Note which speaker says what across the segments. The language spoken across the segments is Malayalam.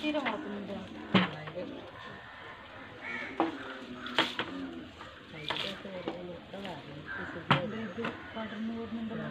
Speaker 1: ചീര മുളക്കുന്നുണ്ട് ഇത് പടർന്നു പോകുന്നുണ്ടല്ലോ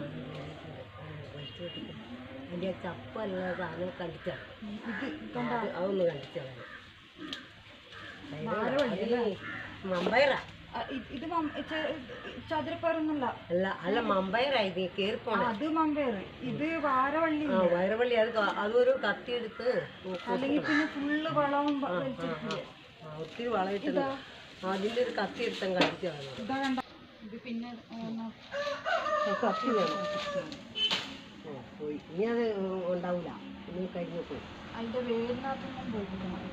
Speaker 2: അതിൻ്റെ ചപ്പല്ല സാധനം കണ്ടിച്ചാണ്
Speaker 1: ഇത് കണ്ട
Speaker 2: അത് അതൊന്ന് കണ്ടിച്ചാണ്
Speaker 1: വാരവള്ളിയല്ലേ?
Speaker 2: മമ്പയറാ
Speaker 1: ഇത് മം- ചെ- ചതുരപ്പയറൊന്നുമല്ല
Speaker 2: അല്ല അല്ല മമ്പയറാ ഇത് കയറിപ്പോണ
Speaker 1: അത് മമ്പയർ ഇത് വാരവള്ളി
Speaker 2: ആ വയറുവള്ളി അത് ക- അതൊരു കത്തിയെടുത്ത്
Speaker 1: അല്ലെങ്കിൽ പിന്നെ ഫുള്ള് വളവും വ- വലിച്ചിട്ടില്ലേ
Speaker 2: ആ, ഒത്തിരി വളയിട്ടുണ്ട് അതിൻ്റെ ഒരു കത്തി എടുത്താൽ കണ്ടിച്ചാണ്
Speaker 1: ഇതാ കണ്ട ഇത് പിന്നെ ആ, ന-
Speaker 2: കത്തി വേണം ഓ, പോയി ഇനി അത് ഉണ്ടാവില്ല ഇനി കരിഞ്ഞു പോയി
Speaker 1: അതിന്റെ വേരിനകത്തൊന്നും പോയിക്കണം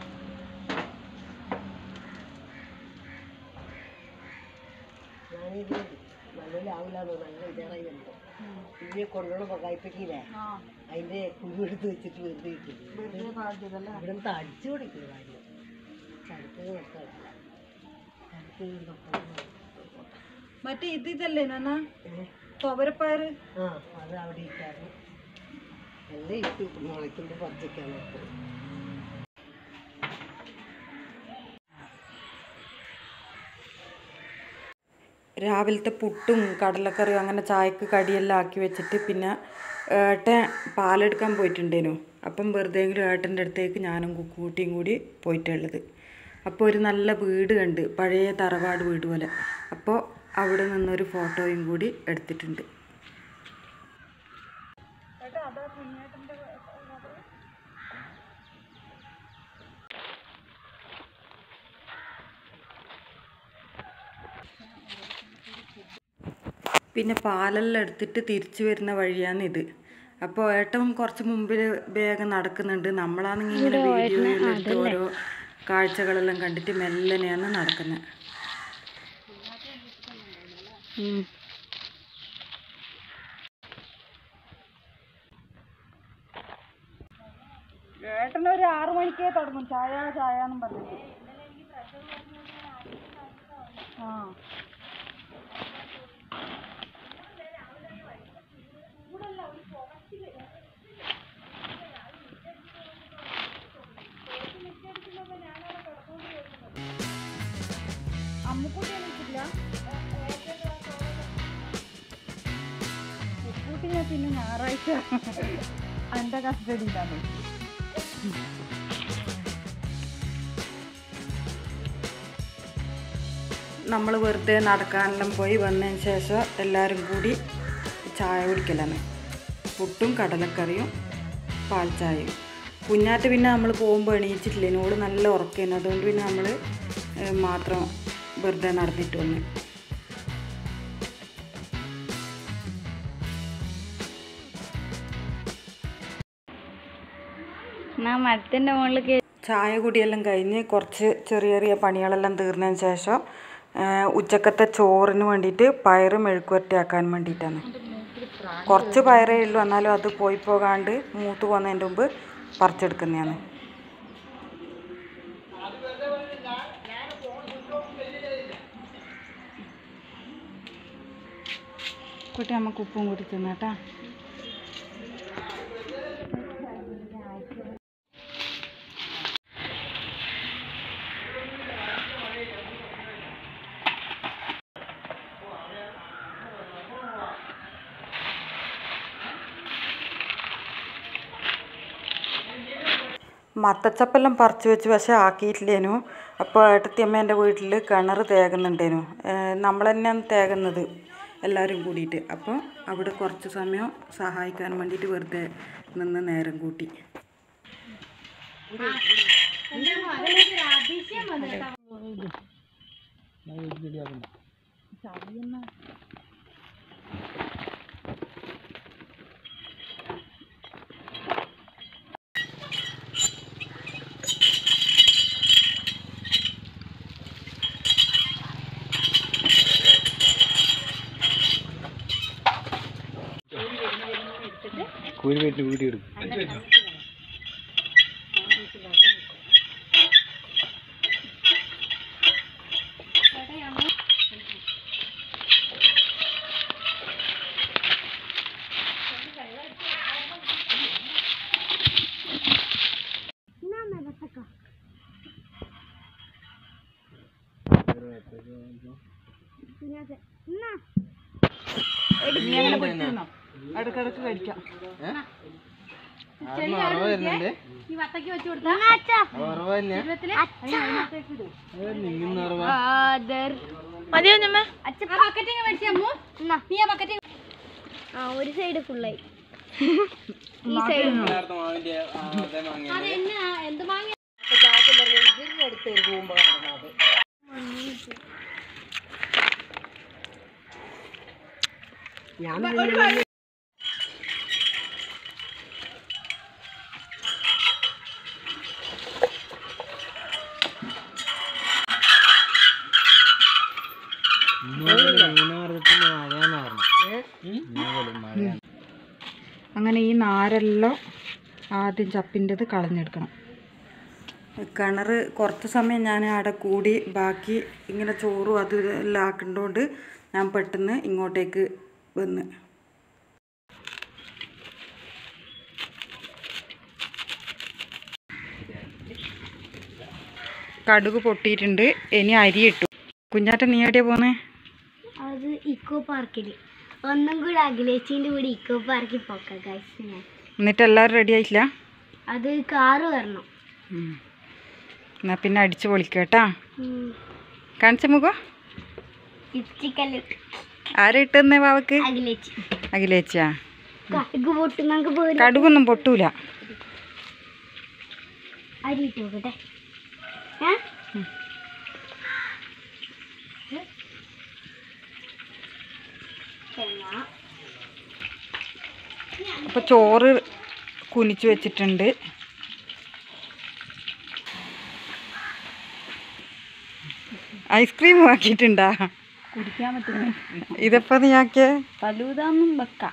Speaker 2: ഞാനിത് നല്ലതാവില്ലാന്ന് നല്ല വിചാരമായി വരുമ്പോൾ ഇതിനെ കൊണ്ടുള്ള കൈപ്പറ്റിയില്ലേ
Speaker 1: ആ
Speaker 2: അതിൻ്റെ കുരു എടുത്ത് വെച്ചിട്ട് വെറുതെ ഇട്ടില്ല
Speaker 1: വെറുതെ ബാധ്യത അല്ലേ
Speaker 2: ഇവിടെ നിന്ന് അടിച്ചു കൊടുക്കുക കാര്യം ചടുത്തത് നിർത്തല്ല ചടുത്തത്
Speaker 1: മറ്റേ ഇത് ഇതല്ലേ നാന തുവരപ്പയർ
Speaker 2: ആ അത് അവിടെ ഇട്ടായിരുന്നു എല്ലാം ഇട്ട് മുളയ്ക്കുമ്പോൾ പറിച്ചൊക്കെയാണ് നിർത്തുന്നത്
Speaker 3: രാവിലത്തെ പുട്ടും കടലക്കറിയും അങ്ങനെ ചായക്ക് കടിയെല്ലാം ആക്കി വെച്ചിട്ട് പിന്നെ ഏട്ടൻ പാലെടുക്കാൻ പോയിട്ടുണ്ടേനു അപ്പം വെറുതെങ്കിലും ഏട്ടൻ്റെ അടുത്തേക്ക് ഞാനും കുക്കൂട്ടിയും കൂടി പോയിട്ടുള്ളത് അപ്പോൾ ഒരു നല്ല വീട് കണ്ട് പഴയ തറവാട് വീട് പോലെ അപ്പോൾ അവിടെ നിന്നൊരു ഫോട്ടോയും കൂടി എടുത്തിട്ടുണ്ട് പിന്നെ പാലെല്ലാം എടുത്തിട്ട് തിരിച്ചു വരുന്ന വഴിയാണ് ഇത് അപ്പോൾ ഏട്ടൻ കുറച്ച് മുമ്പിൽ വേഗം നടക്കുന്നുണ്ട് നമ്മളാണെങ്കിൽ ഇങ്ങനെ വീഡിയോയിൽ എടുത്ത് ഓരോ കാഴ്ചകളെല്ലാം കണ്ടിട്ട് മെല്ലനെയാണ് നടക്കുന്നത്
Speaker 1: ഏട്ടൻ ഒരു ആറു മണിക്കേ തുടങ്ങും ചായ ചായ എന്നും പറഞ്ഞിട്ട് ആ അമ്മുക്കുട്ടി എണീറ്റില്ല ഉപ്പൂട്ടിനെ പിന്നെ ഞായറാഴ്ച എൻ്റെ കസ്റ്റഡിയിലാണ്
Speaker 3: നമ്മൾ വെറുതെ നടക്കാനെല്ലാം പോയി വന്നതിന് ശേഷം എല്ലാവരും കൂടി ചായ കുടിക്കലാണ് പുട്ടും കടലക്കറിയും പാൽ ചായയും കുഞ്ഞാറ്റ് പിന്നെ നമ്മൾ പോകുമ്പോൾ എണീച്ചിട്ടില്ല ഓള് നല്ല ഉറക്കുന്നു അതുകൊണ്ട് പിന്നെ നമ്മൾ മാത്രം വെറുതെ നടന്നിട്ട് വന്നു
Speaker 1: മരത്തിന്റെ മുകളിൽ
Speaker 3: ചായ കുടിയെല്ലാം കഴിഞ്ഞ് കുറച്ച് ചെറിയ ചെറിയ പണികളെല്ലാം തീർന്നതിന് ശേഷം ആ, ഉച്ചക്കത്തെ ചോറിന് വേണ്ടിയിട്ട് പയറ് മെഴുക്കുവരട്ടിയാക്കാൻ വേണ്ടിയിട്ടാണ് കുറച്ച് പയറേ ഉള്ളൂ എന്നാലും അത് പോയി പോകാണ്ട് മൂത്ത് പോകുന്നതിൻ്റെ മുമ്പ് പറിച്ചെടുക്കുന്നതാണ് കുട്ടി നമുക്ക് ഉപ്പും കൂടി തിന്നാട്ടാ മത്തച്ചപ്പെല്ലാം പറിച്ച് വെച്ച് പക്ഷെ ആക്കിയിട്ടില്ലേനു അപ്പോൾ ഏട്ടത്തിയമ്മേൻ്റെ വീട്ടിൽ കിണർ തേകുന്നുണ്ടേനു നമ്മൾ തന്നെയാണ് തേകുന്നത് എല്ലാവരും കൂടിയിട്ട് അപ്പോൾ അവിടെ കുറച്ച് സമയം സഹായിക്കാൻ വേണ്ടിയിട്ട് വെറുതെ നിന്ന് നേരം കൂട്ടി
Speaker 4: കൂലി വീട്ടിൽ വീഡിയോ എടുക്കും
Speaker 1: നീ അങ്ങനെ പൊട്ടുന്നോ ഇടക്കിടക്ക് കഴിക്കാം ഈ വത്തക്ക് വെച്ച് കൊടുത്താ മതിയോ ഞമ്മ ബക്കറ്റിങ് മേടിച്ചമ്മു നീ ആ ബക്കറ്റിങ്
Speaker 5: ആ ഒരു സൈഡ് ഫുള്ളായി
Speaker 1: അതെന്നാ എന്ത് വാങ്ങി
Speaker 2: അടുത്ത് ഒരു റൂമ്പ് കിടന്നത് ഞാൻ പിന്നെ
Speaker 3: അങ്ങനെ ഈ നാരെല്ലാം ആദ്യം ചപ്പിൻ്റെത് കളഞ്ഞെടുക്കണം കിണർ കുറച്ച് സമയം ഞാൻ അവിടെ കൂടി ബാക്കി ഇങ്ങനെ ചോറും അത് എല്ലാം ആക്കുന്നതുകൊണ്ട് ഞാൻ പെട്ടെന്ന് ഇങ്ങോട്ടേക്ക് വന്ന് കടുക് പൊട്ടിയിട്ടുണ്ട് ഇനി അരി ഇട്ടു കുഞ്ഞാറ്റ നീ എവിടെയാ പോന്നേ
Speaker 5: അത് ഇക്കോ പാർക്കിൽ ഒന്നും കൂടി അഖിലേച്ചിന്റെ കൂടി ഇക്കോ പാർക്കിൽ പോക്കാം ഗൈസ് ഞാൻ
Speaker 3: എന്നിട്ട് എല്ലാവരും റെഡി ആയിട്ടില്ല
Speaker 5: അത് കാറ് വരണം
Speaker 3: ഉം. എന്നാ പിന്നെ അടിച്ചു പൊളിക്കട്ടാ കാണിച്ച മുഖം
Speaker 5: ഇച്ചിക്കല്
Speaker 3: ആരാ ഇട്ടുന്നേ വാവക്ക്
Speaker 5: അഖിലേച്ചി
Speaker 3: അഖിലേച്ചാ
Speaker 5: കടുക് പൊട്ടും നമുക്ക് പോരും
Speaker 3: കടുകൊന്നും പൊട്ടൂല
Speaker 5: അരി ഇട്ട് നോക്കട്ടെ ഏ തേങ്ങ
Speaker 3: അപ്പോൾ ചോറ് കുനിച്ച് വെച്ചിട്ടുണ്ട് ഐസ്ക്രീം ആക്കിയിട്ടുണ്ടാ
Speaker 1: കുടിക്കാൻ പറ്റുന്ന
Speaker 3: ഇതെപ്പോ നീയാക്കിയേ
Speaker 1: ഫലൂതാന്നും വെക്കാം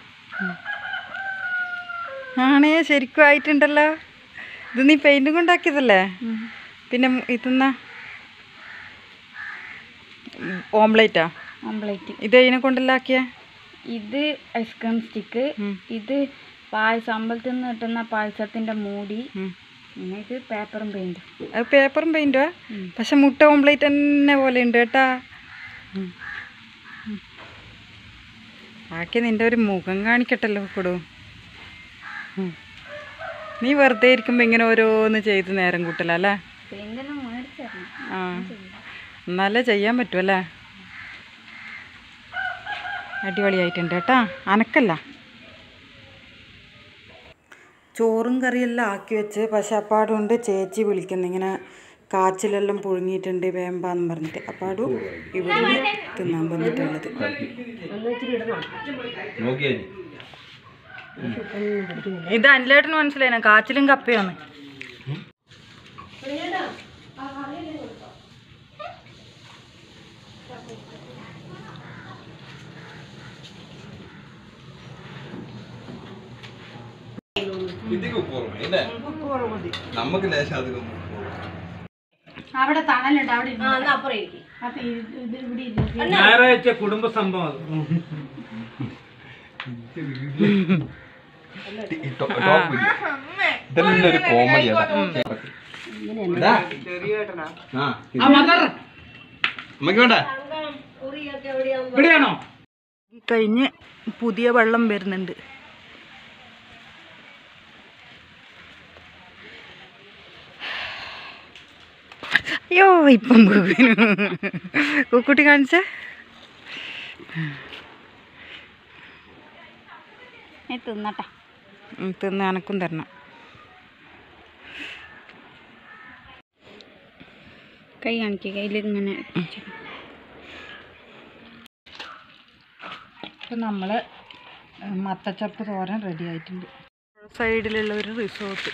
Speaker 3: ആണേ ശരിക്കും ആയിട്ടുണ്ടല്ലോ ഇത് നീ പെയിന്റും കൊണ്ടാക്കിയതല്ലേ പിന്നെ ഇതെന്നാ ഓംലേറ്റാ
Speaker 1: ഓംപ്ലേറ്റ്
Speaker 3: ഇത് ഇതിനെ കൊണ്ടല്ലാക്കിയ
Speaker 1: ഇത് ഐസ്ക്രീം സ്റ്റിക്ക് ഇത് പായസം അമ്പലത്തിൽ നിന്ന് കിട്ടുന്ന പായസത്തിന്റെ മൂടി പിന്നെ ഇത് പേപ്പറും പെയിന്റും
Speaker 3: അത് പേപ്പറും പെയിന്റുവാ പക്ഷെ മുട്ട ഓംലേറ്റ് തന്നെ പോലെ ഉണ്ട് കേട്ടാ ഉം. ഉം. ആക്കി നിന്റെ ഒരു മുഖം കാണിക്കട്ടല്ലോ കൊടു നീ വെറുതെ ഇരിക്കുമ്പോ ഇങ്ങനെ ഓരോന്ന് ചെയ്ത് നേരം കൂട്ടലല്ലേ
Speaker 1: പെയിന്റെല്ലാം മേടിച്ചിരുന്നു
Speaker 3: ആ എന്നാലേ ചെയ്യാൻ പറ്റുമല്ലേ അടിപൊളിയായിട്ടുണ്ട് കേട്ടാ അനക്കല്ല ചോറും കറിയെല്ലാം ആക്കി വെച്ച് പക്ഷെ അപ്പാടുകൊണ്ട് ചേച്ചി വിളിക്കുന്നു ഇങ്ങനെ കാച്ചിലെല്ലാം പുഴുങ്ങിയിട്ടുണ്ട് വേമ്പാന്ന് പറഞ്ഞിട്ട് അപ്പാടും ഇവിടെ തിന്നാൻ വന്നിട്ടുള്ളത് ഇത് അനിലേട്ടന് മനസ്സിലായിന കാച്ചിലും കപ്പയാണ്
Speaker 6: ഇതിക്ക് ഉപ്പ് കുറവ് അല്ലേ നമുക്ക് ലേശം അധികം ഉപ്പ്
Speaker 1: അവിടെ തണലുണ്ട് അവിടെ ഇരുന്ന്
Speaker 2: ആ എന്നാ അപ്പുറം ഇരിക്കും
Speaker 1: അപ്പൊ ഇത് ഇത് ഇവിടെ ഇരുന്ന്
Speaker 4: ഞായറാഴ്ച കുടുംബ സംഭവം
Speaker 6: ഈ ടോ- ടോപ്പ് ഇല്ലേ? ഇതെല്ലാം ഒരു കോമഡി അമ്മക്ക് വേണ്ട
Speaker 4: ഇവിടെയാണോ
Speaker 3: കഴിഞ്ഞ് പുതിയ വെള്ളം വരുന്നുണ്ട് അയ്യോ ഇപ്പം കുക്കുവിന് കുക്കുട്ടി കാണിച്ച
Speaker 1: നീ തിന്നട്ടെ
Speaker 3: തിന്ന് എനക്കും തരണം
Speaker 1: കൈ കാണിക്കുക കയ്യിലിങ്ങനെ
Speaker 3: ഇപ്പം നമ്മൾ മത്തച്ചപ്പ് തോരൻ റെഡി ആയിട്ടുണ്ട് സൈഡിലുള്ള ഒരു റിസോർട്ട്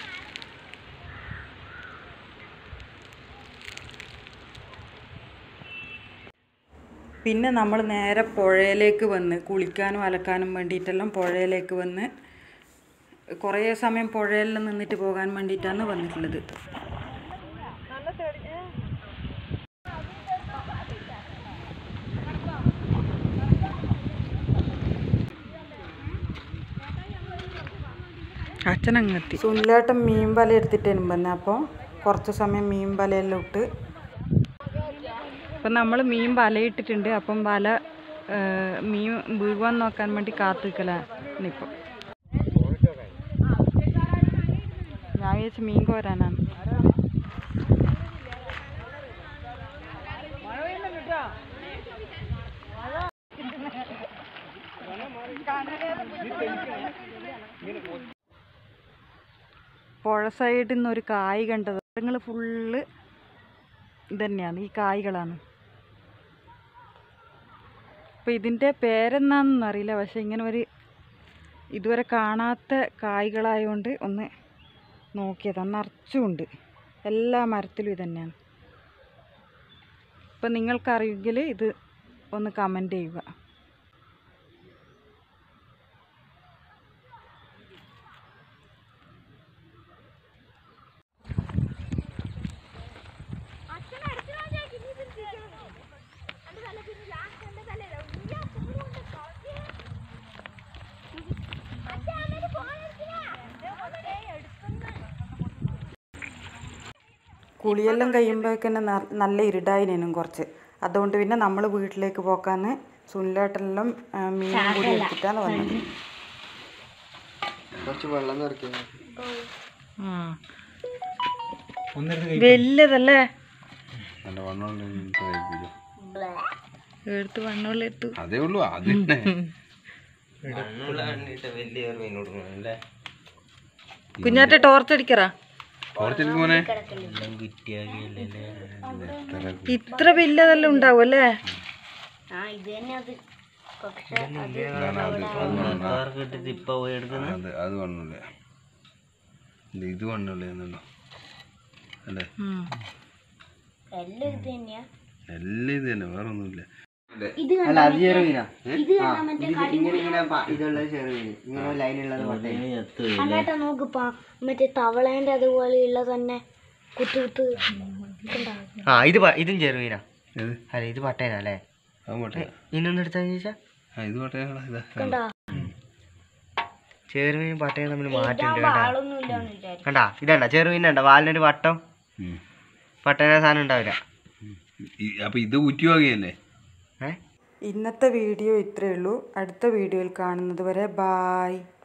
Speaker 3: പിന്നെ നമ്മൾ നേരെ പുഴയിലേക്ക് വന്ന് കുളിക്കാനും അലക്കാനും വേണ്ടിയിട്ടെല്ലാം പുഴയിലേക്ക് വന്ന് കുറേ സമയം പുഴയിലെല്ലാം നിന്നിട്ട് പോകാൻ വേണ്ടിയിട്ടാണ് വന്നിട്ടുള്ളത് അച്ഛനങ്ങെത്തി സുനിലേട്ടൻ മീൻ വല എടുത്തിട്ടേനും വന്നെ അപ്പോൾ കുറച്ച് സമയം മീൻ വലയെല്ലാം ഇട്ട് അപ്പം നമ്മൾ മീൻ വലയിട്ടിട്ടുണ്ട് അപ്പം വല ആ, മീൻ വീഴുവാൻ നോക്കാൻ വേണ്ടി കാത്തു നിൽക്കലാണ് ഇപ്പം ഞാൻ വിചാരിച്ചു മീൻ കോരാനാണ് പുഴ സൈഡിൽ നിന്ന് ഒരു കായ് കണ്ടത് നിങ്ങൾ ഫുള്ള് ഇതന്നെയാണ് ഈ കായ്കളാണ് അപ്പോൾ ഇതിൻ്റെ പേരെന്നാണെന്നൊന്നും അറിയില്ല പക്ഷെ ഇങ്ങനെ ഒരു ഇതുവരെ കാണാത്ത കായ്കളായതുകൊണ്ട് ഒന്ന് നോക്കിയതാണ് നിറച്ചുമുണ്ട് എല്ലാ മരത്തിലും ഇതന്നെയാണ് അപ്പം നിങ്ങൾക്കറിയെങ്കിൽ ഇത് ഒന്ന് കമൻറ്റ് ചെയ്യുക കുളിയെല്ലാം കഴിയുമ്പോഴേക്കന്നെ ന- നല്ല ഇരുടായിനും കുറച്ച് അതുകൊണ്ട് പിന്നെ നമ്മൾ വീട്ടിലേക്ക് പോക്കാന്ന് സുനിലേട്ടെല്ലാം ആ, മീനും കൂടി എടുത്തിട്ടാണ് വന്നത്
Speaker 4: കുറച്ച് വെള്ളം നിറയ്ക്കുക
Speaker 3: വലുതല്ലേ
Speaker 6: നല്ല വണ്ണമുള്ള മീൻ ഇട്ട് കഴിപ്പിക്കും.
Speaker 3: എടുത്ത് വണ്ണുള്ള എടുത്തു
Speaker 6: അതേ ഉള്ളൂ അത് തന്നെ
Speaker 3: കുഞ്ഞാറ്റ ടോർച്ച് അടിക്കറാ
Speaker 6: കുറച്ചിട്ട് മോനെ
Speaker 3: ഇത്ര വലുതെല്ലാം ഉണ്ടാവും അല്ലേ
Speaker 5: ആ ഇത് തന്നെ അത് പക്ഷെ
Speaker 6: അത് അത് വണ്ണില്ല ഇത് ഇത് വണ്ണില്ല എന്നല്ലോ അല്ലേ
Speaker 3: ഉം.
Speaker 5: എല്ലാം ഇത് തന്നെയാ
Speaker 6: എല്ലാം ഇത് തന്നെ വേറെ ഒന്നുമില്ല
Speaker 5: ഇത്
Speaker 4: അല്ല അത് ചെറുമീനാ
Speaker 5: ഇത് കാണാൻ മറ്റേ
Speaker 4: ഇങ്ങനെ ഇങ്ങനെ പ- ഇതുള്ളത് ചെറുമീൻ ഇങ്ങനെ ലൈനുള്ളത് പട്ടേ
Speaker 5: അങ്ങോട്ടാ നോക്കിപ്പാ മറ്റേ തവളേന്റെ അതുപോലെയുള്ള തന്നെ കുത്തു കുത്ത്
Speaker 4: ആ ഇത് പ- ഇതും ചെറുമീനാ
Speaker 6: ഏത്
Speaker 4: അല്ല ഇത് പട്ടേനാ അല്ലേ
Speaker 6: അത് പോട്ടെ
Speaker 4: ഇന്നൊന്നും എടുത്താന്ന് ചോദിച്ചാ
Speaker 6: ആ ഇത് പോട്ടെ ഇതാ
Speaker 5: കണ്ടാ
Speaker 4: ചെറുമീനും പട്ടയും തമ്മിൽ മാറ്റുണ്ട് കേട്ടാ
Speaker 5: ആളൊന്നും ഇല്ലാന്ന് വിചാരിക്കും
Speaker 4: കണ്ടാ ഇതണ്ട ചെറുമീൻ ഉണ്ട വാലിനൊരു വട്ടം
Speaker 6: ഉം.
Speaker 4: പട്ടേന സാധനം ഉണ്ടാവില്ല
Speaker 6: ഈ- അപ്പൊ ഇത് ഊറ്റുവാകയല്ലേ
Speaker 4: ഏ
Speaker 3: ഇന്നത്തെ വീഡിയോ ഇത്രയേ ഉള്ളൂ അടുത്ത വീഡിയോയിൽ കാണുന്നത് വരെ ബായ്